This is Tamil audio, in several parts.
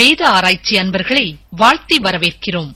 வேத ஆராய்ச்சி அன்பர்களை வாழ்த்தி வரவேற்கிறோம்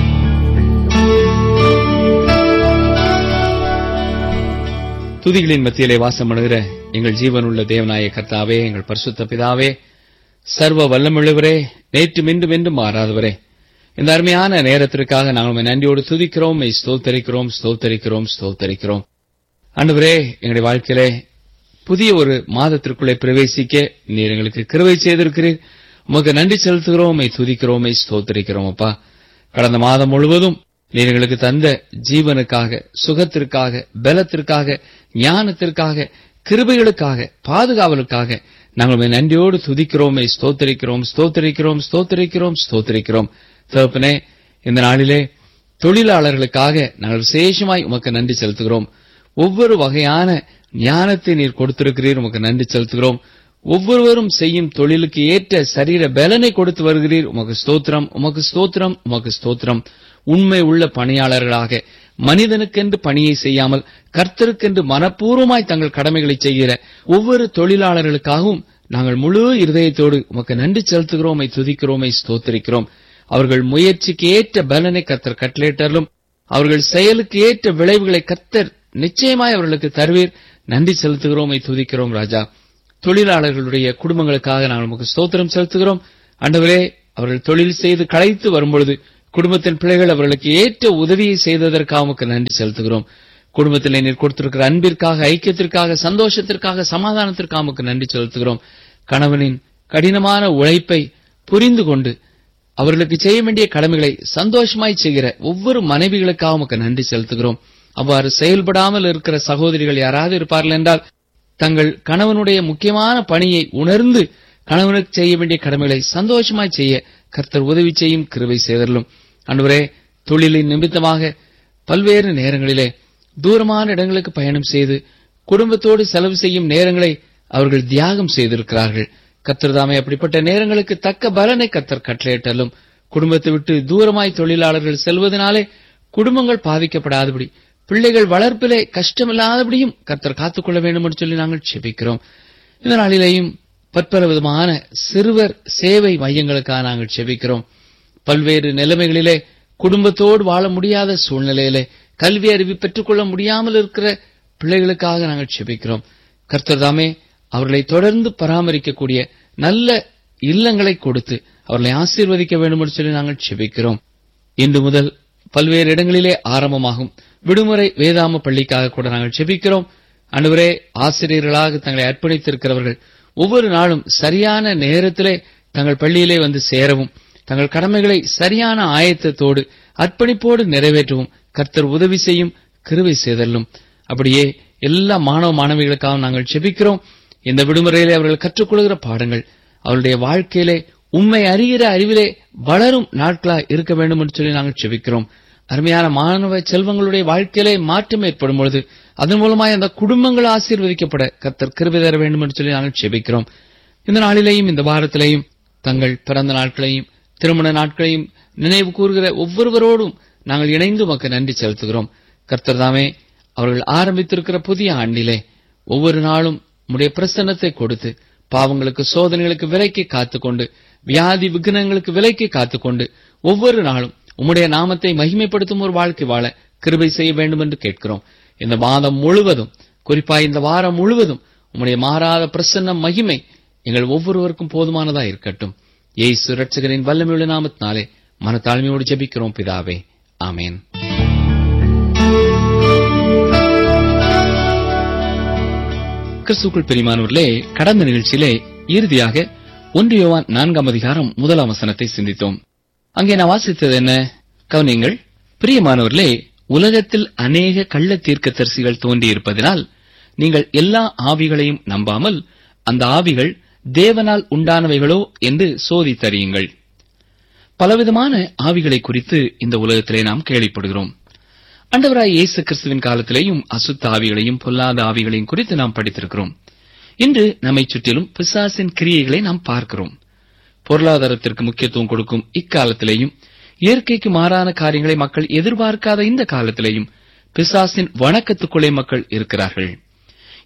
துதிகளின் மத்தியிலே வாசம் பண்ணுகிற எங்கள் ஜீவனுள்ள தேவனாய கர்த்தாவே எங்கள் பரிசுத்த பிதாவே சர்வ வல்லமுள்ளவரே நேற்று மீண்டும் என்றும் மாறாதவரே இந்த அருமையான நேரத்திற்காக நாங்கள் உம்மை நன்றியோடு துதிக்கிறோம் உம்மை ஸ்தோத்தரிக்கிறோம் ஸ்தோத்தரிக்கிறோம் ஸ்தோத்தரிக்கிறோம் ஆண்டவரே எங்களுடைய வாழ்க்கையிலே புதிய ஒரு மாதத்திற்குள்ளே பிரவேசிக்க நீர் எங்களுக்கு கிருவை செய்திருக்கிறீர் உமக்கு நன்றி செலுத்துகிறோம் உம்மை துதிக்கிறோம் உம்மை ஸ்தோத்தரிக்கிறோம் அப்பா கடந்த மாதம் முழுவதும் நீர் எங்களுக்கு தந்த ஜீவனுக்காக சுகத்திற்காக பலத்திற்காக ஞானத்திற்காக கிருபைகளுக்காக பாதுகாவலுக்காக நாங்கள் உம்மை நன்றியோடு துதிக்கிறோம் ஸ்தோத்தரிக்கிறோம் ஸ்தோத்தரிக்கிறோம் ஸ்தோத்தரிக்கிறோம் ஸ்தோத்தரிக்கிறோம் தகப்பனே இந்த நாளிலே தொழிலாளர்களுக்காக நாங்கள் விசேஷமாய் உமக்கு நன்றி செலுத்துகிறோம் ஒவ்வொரு வகையான ஞானத்தை நீர் கொடுத்திருக்கிறீர் உமக்கு நன்றி செலுத்துகிறோம் ஒவ்வொருவரும் செய்யும் தொழிலுக்கு ஏற்ற சரீர பலனை கொடுத்து வருகிறீர் உமக்கு ஸ்தோத்திரம் உமக்கு ஸ்தோத்திரம் உமக்கு ஸ்தோத்திரம் உண்மை உள்ள பணியாளர்களாக மனிதனுக்கென்று பணியை செய்யாமல் கர்த்தருக்கென்று மனப்பூர்வமாய் தங்கள் கடமைகளை செய்கிற ஒவ்வொரு தொழிலாளர்களுக்காகவும் நாங்கள் முழு இருதயத்தோடு உமக்கு நன்றி செலுத்துகிறோம் உம்மை துதிக்கிறோம் உம்மை ஸ்தோத்திரிக்கிறோம் அவர்கள் முயற்சிக்கு ஏற்ற பலனை கர்த்தர் கட்டளையிட்டாலும் அவர்கள் செயலுக்கு ஏற்ற விளைவுகளை கர்த்தர் நிச்சயமாய் அவர்களுக்கு தருவீர் நன்றி செலுத்துகிறோம் உம்மை துதிக்கிறோம் ராஜா தொழிலாளர்களுடைய குடும்பங்களுக்காக நாங்கள் நமக்கு ஸ்தோத்திரம் செலுத்துகிறோம் ஆண்டவரே அவர்கள் தொழில் செய்து களைத்து வரும்பொழுது குடும்பத்தின் பிள்ளைகள் அவர்களுக்கு ஏற்ற உதவியை செய்ததற்காக உமக்கு நன்றி செலுத்துகிறோம் குடும்பத்தில் நீர் கொடுத்திருக்கிற அன்பிற்காக ஐக்கியத்திற்காக சந்தோஷத்திற்காக சமாதானத்திற்காக உமக்கு நன்றி செலுத்துகிறோம் கணவனின் கடினமான உழைப்பை புரிந்து கொண்டு அவர்களுக்கு செய்ய வேண்டிய கடமைகளை சந்தோஷமாய் செய்கிற ஒவ்வொரு மனைவிகளுக்காக உமக்கு நன்றி செலுத்துகிறோம் அவ்வாறு செயல்படாமல் இருக்கிற சகோதரிகள் யாராவது இருப்பார்கள் என்றால் தங்கள் கணவனுடைய முக்கியமான பணியை உணர்ந்து கணவனுக்கு செய்ய வேண்டிய கடமைகளை சந்தோஷமாய் செய்ய கர்த்தர் உதவி செய்யும் கிருவை செய்தலும் அன்றுவரே தொழிலின் நிமித்தமாக பல்வேறு நேரங்களிலே தூரமான இடங்களுக்கு பயணம் செய்து குடும்பத்தோடு செலவு செய்யும் நேரங்களை அவர்கள் தியாகம் செய்திருக்கிறார்கள் கர்த்தர் தாமே அப்படிப்பட்ட நேரங்களுக்கு தக்க பலனை கர்த்தர் கட்டளையிட்டாலும் குடும்பத்தை விட்டு தூரமாய் தொழிலாளர்கள் செல்வதனாலே குடும்பங்கள் பாதிக்கப்படாதபடி பிள்ளைகள் வளர்ப்பிலே கஷ்டமில்லாதபடியும் கர்த்தர் காத்துக்கொள்ள வேண்டும் என்று சொல்லி நாங்கள் செபிக்கிறோம் இந்த நாளிலேயும் பற்பல விதமான சிறுவர் சேவை மையங்களுக்காக நாங்கள் செபிக்கிறோம் பல்வேறு நிலைமைகளிலே குடும்பத்தோடு வாழ முடியாத சூழ்நிலையிலே கல்வி அறிவு பெற்றுக்கொள்ள முடியாமல் இருக்கிற பிள்ளைகளுக்காக நாங்கள் செபிக்கிறோம் கர்த்தர் தாமே அவர்களை தொடர்ந்து பராமரிக்கக்கூடிய நல்ல இல்லங்களை கொடுத்து அவர்களை ஆசீர்வதிக்க வேண்டும் என்று சொல்லி நாங்கள் செபிக்கிறோம் இன்று முதல் பல்வேறு இடங்களிலே ஆரம்பமாகும் விடுமுறை வேதாம பள்ளிக்காக கூட நாங்கள் செபிக்கிறோம் அன்றுவரே ஆசிரியர்களாக தங்களை அர்ப்பணித்திருக்கிறவர்கள் ஒவ்வொரு நாளும் சரியான நேரத்திலே தங்கள் பள்ளியிலே வந்து சேரவும் தங்கள் கடமைகளை சரியான ஆயத்தத்தோடு அர்ப்பணிப்போடு நிறைவேற்றவும் கர்த்தர் உதவி செய்யும் கிருவை செய்தல்லும் அப்படியே எல்லா மாணவ மாணவிகளுக்காக நாங்கள் செபிக்கிறோம் இந்த விடுமுறையிலே அவர்கள் கற்றுக்கொள்கிற பாடங்கள் அவருடைய வாழ்க்கையிலே உண்மை அறிகிற அறிவிலே வளரும் நாட்களா இருக்க வேண்டும் என்று சொல்லி நாங்கள் செபிக்கிறோம் அருமையான மாணவ செல்வங்களுடைய வாழ்க்கையிலே மாற்றம் ஏற்படும் பொழுது அதன் மூலமாய் அந்த குடும்பங்கள் ஆசீர்வதிக்கப்பட கர்த்தர் கிருபை தர வேண்டும் என்று சொல்லி நாங்கள் செபிக்கிறோம் இந்த நாளிலேயும் இந்த வாரத்திலேயும் தங்கள் பிறந்த நாட்களையும் திருமண நாட்களையும் நினைவு கூறுகிற ஒவ்வொருவரோடும் நாங்கள் இணைந்து உமக்கு நன்றி செலுத்துகிறோம் கர்த்தர் தாமே அவர்கள் ஆரம்பித்திருக்கிற புதிய ஆண்டிலே ஒவ்வொரு நாளும் உம்முடைய பிரசன்னத்தை கொடுத்து பாவங்களுக்கு சோதனைகளுக்கு விலைக்கு காத்துக்கொண்டு வியாதி விக்னங்களுக்கு விலைக்கு காத்துக்கொண்டு ஒவ்வொரு நாளும் உம்முடைய நாமத்தை மகிமைப்படுத்தும் ஒரு வாழ்க்கை வாழ கிருபை செய்ய வேண்டும் என்று கேட்கிறோம் இந்த மாதம் முழுவதும் குறிப்பாக இந்த வாரம் முழுவதும் உம்முடைய மாறாத பிரசன்ன மகிமை எங்கள் ஒவ்வொருவருக்கும் போதுமானதா இருக்கட்டும் ஏசு ரட்சகரின் வல்லமையுள்ள நாமத்தினாலே மனத்தாழ்மையோடு ஜெபிக்கிறோம் பிதாவே ஆமேன் கிறிஸ்துக்குள் பெரியமானவர்களே கடந்த நிகழ்ச்சியிலே இறுதியாக ஒன்று யோவான் நான்காம் அதிகாரம் முதலாம் வசனத்தை சிந்தித்தோம் அங்கே நான் வாசித்தது என்ன கவனிங்கள் பிரியமானவர்களே உலகத்தில் அநேக கள்ள தீர்க்கதரிசிகள் தோன்றியிருப்பதினால் நீங்கள் எல்லா ஆவிகளையும் நம்பாமல் அந்த ஆவிகள் தேவனால் உண்டானவைகளோ என்று சோதித்தறியுங்கள் பலவிதமான ஆவிகளை குறித்து இந்த உலகத்திலே நாம் கேள்விப்படுகிறோம் அண்டவராய் இயேசு கிறிஸ்துவின் காலத்திலேயும் அசுத்த ஆவிகளையும் பொல்லாத ஆவிகளையும் குறித்து நாம் படித்திருக்கிறோம் இன்று நம்மை சுற்றிலும் பிசாசின் கிரியைகளை நாம் பார்க்கிறோம் பொருளாதாரத்திற்கு முக்கியத்துவம் கொடுக்கும் இக்காலத்திலேயும் இயற்கைக்கு மாறான காரியங்களை மக்கள் எதிர்பார்க்காத இந்த காலத்திலேயும் பிசாசின் வணக்கத்துக்குள்ளே மக்கள் இருக்கிறார்கள்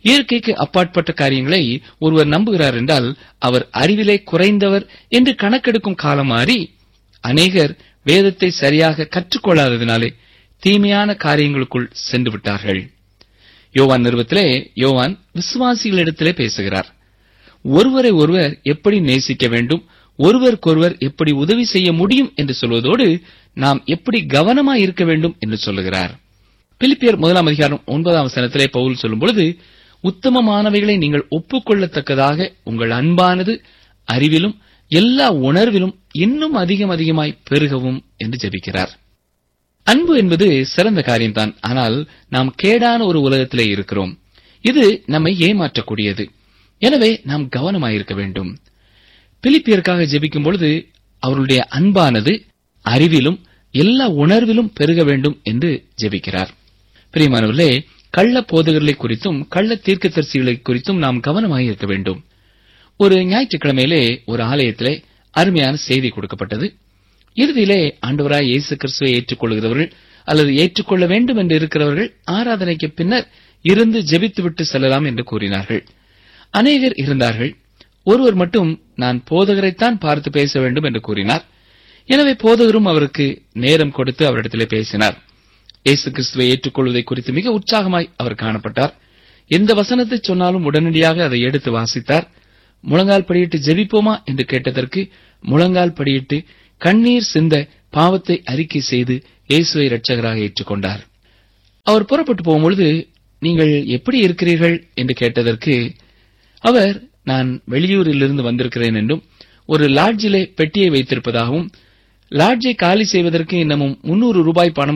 இயற்கைக்கு அப்பாற்பட்ட காரியங்களை ஒருவர் நம்புகிறார் என்றால் அவர் அறிவிலே குறைந்தவர் என்று கணக்கெடுக்கும் காலம் மாறி அநேகர் வேதத்தை சரியாக கற்றுக்கொள்ளாததினாலே தீமையான காரியங்களுக்குள் சென்று விட்டார்கள் யோவான் நிறுவத்திலே யோவான் விசுவாசிகளிடத்திலே பேசுகிறார் ஒருவரை ஒருவர் எப்படி நேசிக்க வேண்டும் ஒருவருக்கொருவர் எப்படி உதவி செய்ய முடியும் என்று சொல்வதோடு நாம் எப்படி கவனமாய் இருக்க வேண்டும் என்று சொல்லுகிறார் பிலிப்பியர் முதலாம் அதிகாரம் ஒன்பதாம் வசனத்திலே பவுல் சொல்லும் பொழுது உத்தமமானவைகளை நீங்கள் ஒப்புக்கொள்ளத்தக்கதாக உங்கள் அன்பானது அறிவிலும் எல்லா உணர்விலும் இன்னும் அதிகம் அதிகமாய் பெருகவும் என்று ஜெபிக்கிறார் அன்பு என்பது சிறந்த காரியம்தான் ஆனால் நாம் கேடான ஒரு உலகத்திலே இருக்கிறோம் இது நம்மை ஏமாற்றக்கூடியது எனவே நாம் கவனமாயிருக்க வேண்டும் பிலிப்பியருக்காக ஜெபிக்கும் பொழுது அவருடைய அன்பானது அறிவிலும் எல்லா உணர்விலும் பெருக வேண்டும் என்று ஜெபிக்கிறார் பிரியமானவர்களே கள்ள போதகர்களை குறித்தும் கள்ள தீர்க்கதரிசிகளை குறித்தும் நாம் கவனமாயிருக்க வேண்டும் ஒரு ஞாயிற்றுக்கிழமையிலே ஒரு ஆலயத்திலே அருமையான செய்தி கொடுக்கப்பட்டது இறுதியிலே ஆண்டவராய் இயேசு கிறிஸ்துவை ஏற்றுக்கொள்கிறவர்கள் அல்லது ஏற்றுக்கொள்ள வேண்டும் என்று இருக்கிறவர்கள் ஆராதனைக்கு பின்னர் இருந்து ஜெபித்துவிட்டு செல்லலாம் என்று கூறினார்கள் அநேகர் இருந்தார்கள் ஒருவர் மட்டும் நான் போதகரைத்தான் பார்த்து பேச வேண்டும் என்று கூறினார் எனவே போதகரும் அவருக்கு நேரம் கொடுத்து அவரிடத்திலே பேசினார் இயேசு கிறிஸ்துவை ஏற்றுக்கொள்வதை குறித்து மிக உற்சாகமாய் அவர் காணப்பட்டார் எந்த வசனத்தை சொன்னாலும் உடனடியாக அதை எடுத்து வாசித்தார் முழங்கால் படியிட்டு ஜெபிப்போமா என்று கேட்டதற்கு முழங்கால் படியிட்டு கண்ணீர் சிந்த பாவத்தை அறிக்கை செய்து இயேசுவை இரட்சகராக ஏற்றுக்கொண்டார் அவர் புறப்பட்டு போகும்பொழுது நீங்கள் எப்படி இருக்கிறீர்கள் என்று கேட்டதற்கு அவர் நான் வெளியூரிலிருந்து வந்திருக்கிறேன் என்றும் ஒரு லாட்ஜிலே பெட்டியை வைத்திருப்பதாகவும் லாட்ஜை காலி செய்வதற்கு இன்னமும் முன்னூறு ரூபாய் பணம்